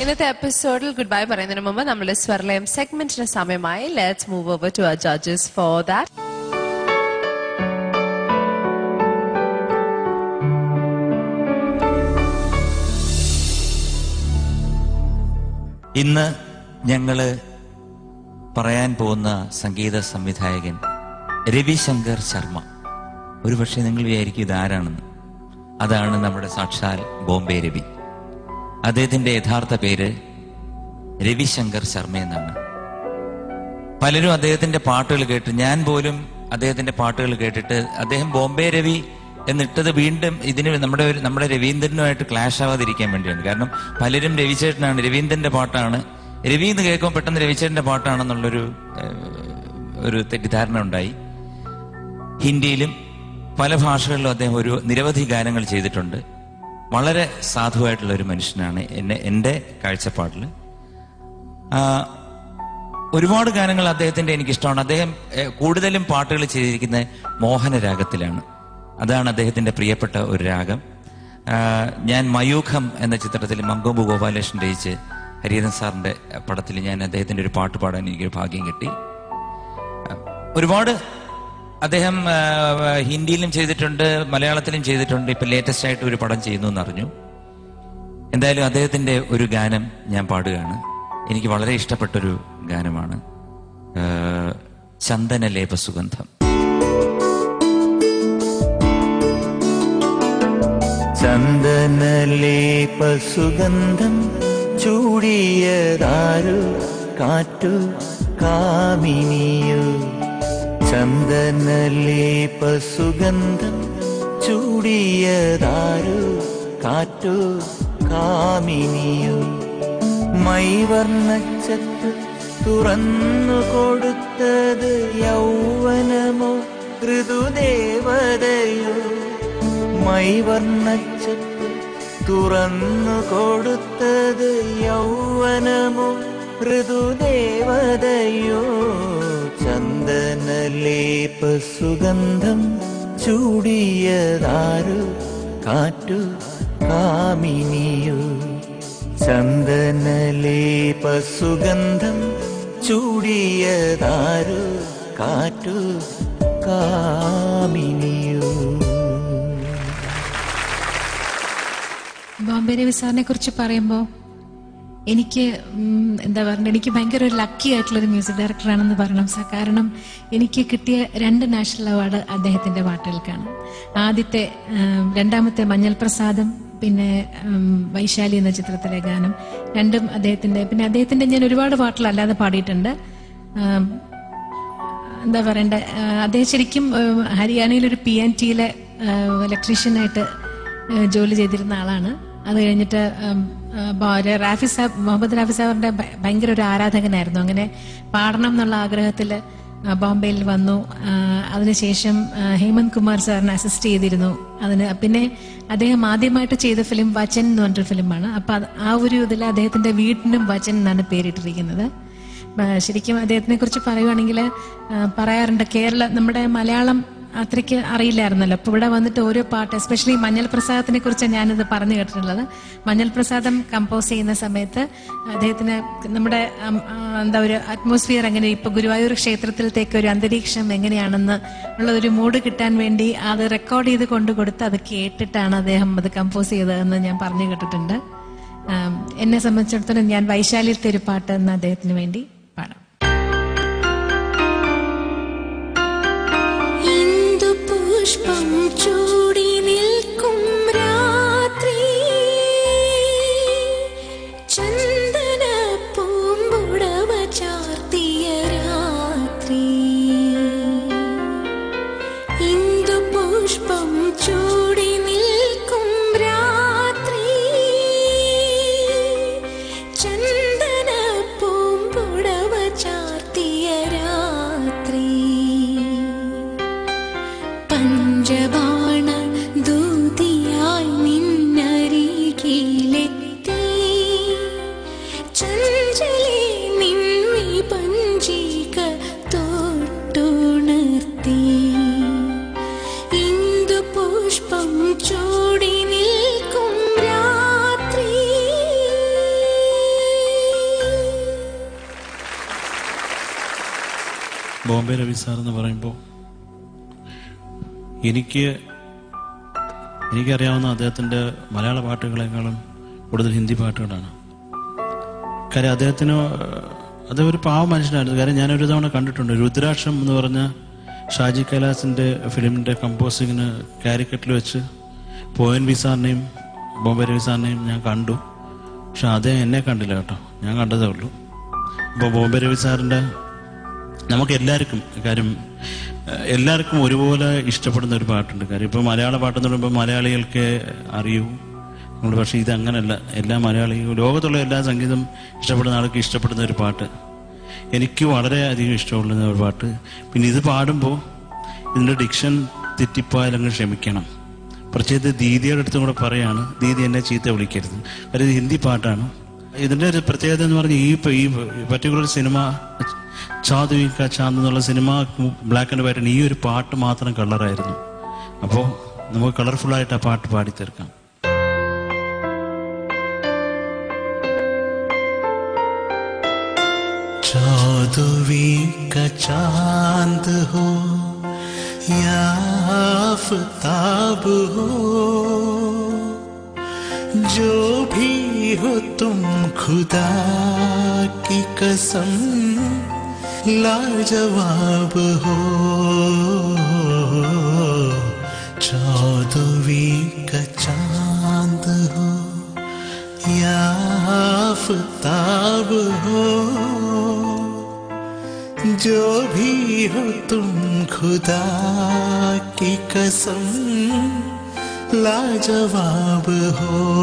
ഇന്നത്തെ എപ്പിസോഡിൽ good bye പറയുന്നതിന് മുമ്പ് നമ്മൾ സ്വരലയം സെഗ്മെന്റിന് സമയമായി let's move over to our judges for that ഇന്ന് ഞങ്ങള് പറയാൻ പോകുന്ന സംഗീത സംവിധായകൻ രവിശങ്കർ ശർമ്മ ഒരുപക്ഷെ നിങ്ങൾ വിചാരിക്കും ഇത് ആരാണെന്ന് അതാണ് നമ്മുടെ സാക്ഷാൽ ബോംബെ രവി അദ്ദേഹത്തിന്റെ യഥാർത്ഥ പേര് രവിശങ്കർ ശർമ്മ എന്നാണ് പലരും അദ്ദേഹത്തിന്റെ പാട്ടുകൾ കേട്ട് ഞാൻ പോലും അദ്ദേഹത്തിന്റെ പാട്ടുകൾ കേട്ടിട്ട് അദ്ദേഹം ബോംബെ രവി എന്നിട്ടത് വീണ്ടും ഇതിന് നമ്മുടെ ഒരു- നമ്മുടെ രവീന്ദ്രനുമായിട്ട് ക്ലാഷ് ആവാതിരിക്കാൻ വേണ്ടിയാണ് കാരണം പലരും രവിചേട്ടനാണ് രവീന്ദ്രന്റെ പാട്ടാണ് രവി എന്ന് കേൾക്കുമ്പോൾ പെട്ടെന്ന് രവിചേട്ടന്റെ പാട്ടാണെന്നുള്ളൊരു ഏഹ്, ഒരു തെറ്റിദ്ധാരണ ഉണ്ടായി ഹിന്ദിയിലും പല ഭാഷകളിലും അദ്ദേഹം ഒരു നിരവധി ഗാനങ്ങൾ ചെയ്തിട്ടുണ്ട് വളരെ സാധുവായിട്ടുള്ള ഒരു മനുഷ്യനാണ് എന്നെ എൻ്റെ കാഴ്ചപ്പാടിൽ ആ, ഒരുപാട് ഗാനങ്ങൾ അദ്ദേഹത്തിന്റെ എനിക്ക് ഇഷ്ടമാണ് അദ്ദേഹം ഏ, കൂടുതലും പാട്ടുകൾ ചെയ്തിരിക്കുന്നത് മോഹന രാഗത്തിലാണ് അതാണ് അദ്ദേഹത്തിന്റെ പ്രിയപ്പെട്ട ഒരു രാഗം ആ, ഞാൻ മയൂഖം എന്ന ചിത്രത്തിൽ മങ്കൊമ്പ് ഗോപാലകൃഷ്ണൻ രചിച്ച് ഹരിഹരൻ സാറിന്റെ പടത്തിൽ ഞാൻ അദ്ദേഹത്തിന്റെ ഒരു പാട്ട് പാടാൻ എനിക്കൊരു ഭാഗ്യം കിട്ടി ഒരുപാട് അദ്ദേഹം ആ, ഹിന്ദിയിലും ചെയ്തിട്ടുണ്ട് മലയാളത്തിലും ചെയ്തിട്ടുണ്ട് ഇപ്പൊ ലേറ്റസ്റ്റ് ആയിട്ട് ഒരു പടം ചെയ്യുന്നു എന്നറിഞ്ഞു എന്തായാലും അദ്ദേഹത്തിന്റെ ഒരു ഗാനം ഞാൻ പാടുകയാണ് എനിക്ക് വളരെ ഇഷ്ടപ്പെട്ടൊരു ഗാനമാണ് ആ, ചന്ദനലേപ സുഗന്ധം ചന്ദനലേപ സുഗന്ധം ചൂടിയതാരു കാറ്റു കാമിനിയോ ചന്ദനലേപ സുഗന്ധം ചൂടിയതാരു കാറ്റു കാമിനിയോ മൈവർണ്ണച്ചത്ത് തുറന്നു കൊടുത്തത് യൗവനമോ ഋതുദേവതയോ മൈവർണ്ണച്ചത്ത് തുറന്നു കൊടുത്തത് യൗവനമോ ഋതുദേവതയോ ചന്ദനലേപ സുഗന്ധം ചൂടിയതാരു കാറ്റു കാമിനിയോ ചന്ദനലേപ സുഗന്ധം ചൂടിയതാരു കാറ്റു കാമിനിയോ ബോംബെ രവി സാറിനെ കുറിച്ച് പറയുമ്പോൾ എനിക്ക് ഉം, എന്താ പറയുക എനിക്ക് ഭയങ്കര ഒരു ലക്കി ആയിട്ടുള്ള ഒരു മ്യൂസിക് ഡയറക്ടറാണെന്ന് പറയണം സാർ കാരണം എനിക്ക് കിട്ടിയ രണ്ട് നാഷണൽ അവാർഡ് അദ്ദേഹത്തിന്റെ പാട്ടുകൾക്കാണ് ആദ്യത്തെ ഉം, രണ്ടാമത്തെ മഞ്ഞൾ പ്രസാദം പിന്നെ ഉം, വൈശാലി എന്ന ചിത്രത്തിലെ ഗാനം രണ്ടും അദ്ദേഹത്തിന്റെ പിന്നെ അദ്ദേഹത്തിന്റെ ഞാൻ ഒരുപാട് പാട്ടുകൾ അല്ലാതെ പാടിയിട്ടുണ്ട് ഉം, എന്താ പറയണ്ട ആ, അദ്ദേഹം ശരിക്കും ആ, ഹരിയാനയിൽ ഒരു പി എൻ ടിയിലെ ഇലക്ട്രീഷ്യനായിട്ട് ജോലി ചെയ്തിരുന്ന ആളാണ് അത് കഴിഞ്ഞിട്ട് ഉം, ആ, ബോ- റാഫി സാബ് മുഹമ്മദ് റാഫി സാറിന്റെ ഭ- ഭയങ്കര ഒരു ആരാധകനായിരുന്നു അങ്ങനെ പാടണം എന്നുള്ള ആഗ്രഹത്തിൽ ബോംബെയിൽ വന്നു ആ, അതിനുശേഷം ആ, ഹേമന്ത് കുമാർ സാറിനെ അസിസ്റ്റ് ചെയ്തിരുന്നു അതിന് പിന്നെ അദ്ദേഹം ആദ്യമായിട്ട് ചെയ്ത ഫിലിം വചൻ എന്ന് പറഞ്ഞൊരു ഫിലിമാണ് അപ്പൊ അത് ആ ഒരു ഇതിൽ അദ്ദേഹത്തിന്റെ വീടിനും വചൻ എന്നാണ് പേരിട്ടിരിക്കുന്നത് ആ, ശരിക്കും അദ്ദേഹത്തിനെ കുറിച്ച് പറയുവാണെങ്കിൽ പറയാറുണ്ട് കേരള നമ്മുടെ മലയാളം അത്രയ്ക്ക് അറിയില്ലായിരുന്നല്ലോ അപ്പൊ ഇവിടെ വന്നിട്ട് ഓരോ പാട്ട് എസ്പെഷ്യലി മഞ്ഞൾ പ്രസാദത്തിനെ കുറിച്ച് ഞാനിത് പറഞ്ഞു കേട്ടിട്ടുള്ളത് മഞ്ഞൾ പ്രസാദം കമ്പോസ് ചെയ്യുന്ന സമയത്ത് അദ്ദേഹത്തിന് നമ്മുടെ ഉം, ആ, എന്താ ഒരു അറ്റ്മോസ്ഫിയർ എങ്ങനെ ഇപ്പൊ ഗുരുവായൂർ ക്ഷേത്രത്തിലത്തേക്ക് ഒരു അന്തരീക്ഷം എങ്ങനെയാണെന്ന് ഉള്ള ഒരു മൂഡ് കിട്ടാൻ വേണ്ടി അത് റെക്കോർഡ് ചെയ്ത് കൊണ്ടു കൊടുത്ത് അത് കേട്ടിട്ടാണ് അദ്ദേഹം അത് കമ്പോസ് ചെയ്തതെന്ന് ഞാൻ പറഞ്ഞു കേട്ടിട്ടുണ്ട് ആം, എന്നെ സംബന്ധിച്ചിടത്തോളം ഞാൻ വൈശാലിയിലത്തെ ഒരു പാട്ട് എന്ന് അദ്ദേഹത്തിന് വേണ്ടി പാടാം ഇന്ദുപുഷ്പം ചൂടി നിൽക്കും രാത്രി ചന്ദന പൂമ്പുടവ ചാർത്തിയ രാത്രി ഇന്ദുപുഷ്പം ചൂടി നിൽക്കും രാത്രി ചന്ദന പൂമ്പുടവ ചാർത്തിയ രാത്രി പഞ്ചബാണ ബോംബെ രവി സാർ എന്ന് പറയുമ്പോൾ എനിക്ക് എനിക്കറിയാവുന്ന അദ്ദേഹത്തിൻ്റെ മലയാള പാട്ടുകളെക്കാളും കൂടുതൽ ഹിന്ദി പാട്ടുകളാണ് കാര്യം അദ്ദേഹത്തിന് അദ്ദേഹം ഒരു പാവ മനുഷ്യനായിരുന്നു കാര്യം ഞാനൊരു തവണ കണ്ടിട്ടുണ്ട് രുദ്രാക്ഷം എന്ന് പറഞ്ഞ ഷാജി കൈലാസിൻ്റെ ഫിലിമിൻ്റെ കമ്പോസിങ്ങിന് കാരിക്കറ്റിൽ വെച്ച് പോയൻ വി സാറിനെയും ബോംബെ രവി സാറിനെയും ഞാൻ കണ്ടു പക്ഷെ അദ്ദേഹം എന്നെ കണ്ടില്ല കേട്ടോ ഞാൻ കണ്ടതേ ഉള്ളൂ അപ്പോൾ ബോംബെ രവി സാറിൻ്റെ നമുക്ക് എല്ലാവർക്കും കാര്യം ഏഹ്, എല്ലാവർക്കും ഒരുപോലെ ഇഷ്ടപ്പെടുന്ന ഒരു പാട്ടുണ്ട് കാര്യം ഇപ്പോൾ മലയാള പാട്ടെന്ന് പറയുമ്പോൾ മലയാളികൾക്ക് അറിയൂ നമ്മൾ പക്ഷേ ഇത് അങ്ങനല്ല എല്ലാ മലയാളികളും ലോകത്തുള്ള എല്ലാ സംഗീതം ഇഷ്ടപ്പെടുന്ന ആൾക്ക് ഇഷ്ടപ്പെടുന്ന ഒരു പാട്ട് എനിക്ക് വളരെയധികം ഇഷ്ടമുള്ള ഒരു പാട്ട് പിന്നെ ഇത് പാടുമ്പോൾ ഇതിൻ്റെ ഡിക്ഷൻ തെറ്റിപ്പോയാൽ അങ്ങ് ക്ഷമിക്കണം പ്രത്യേകിച്ച് ദീദിയുടെ അടുത്തും കൂടെ പറയാണ് ദീദി എന്നെ ചീത്ത വിളിക്കരുത് കാര്യം ഇത് ഹിന്ദി പാട്ടാണ് ഇതിൻ്റെ ഒരു പ്രത്യേകത എന്ന് പറഞ്ഞാൽ ഈ ഈ പർട്ടിക്കുലർ സിനിമ ചാതുവി കാ ചാന്ത് എന്നുള്ള സിനിമ ബ്ലാക്ക് ആൻഡ് വൈറ്റ് ഈ ഒരു പാട്ട് മാത്രം കളറായിരുന്നു അപ്പോൾ നമുക്ക് കളർഫുൾ ആയിട്ട് ആ പാട്ട് പാടി തീർക്കാം चौदवी का चांद हो या आफताब हो जो भी हो तुम खुदा की कसम लाजवाब हो चौदवी का चांद हो या आफताब हो जो भी हो तुम खुदा की कसम लाजवाब हो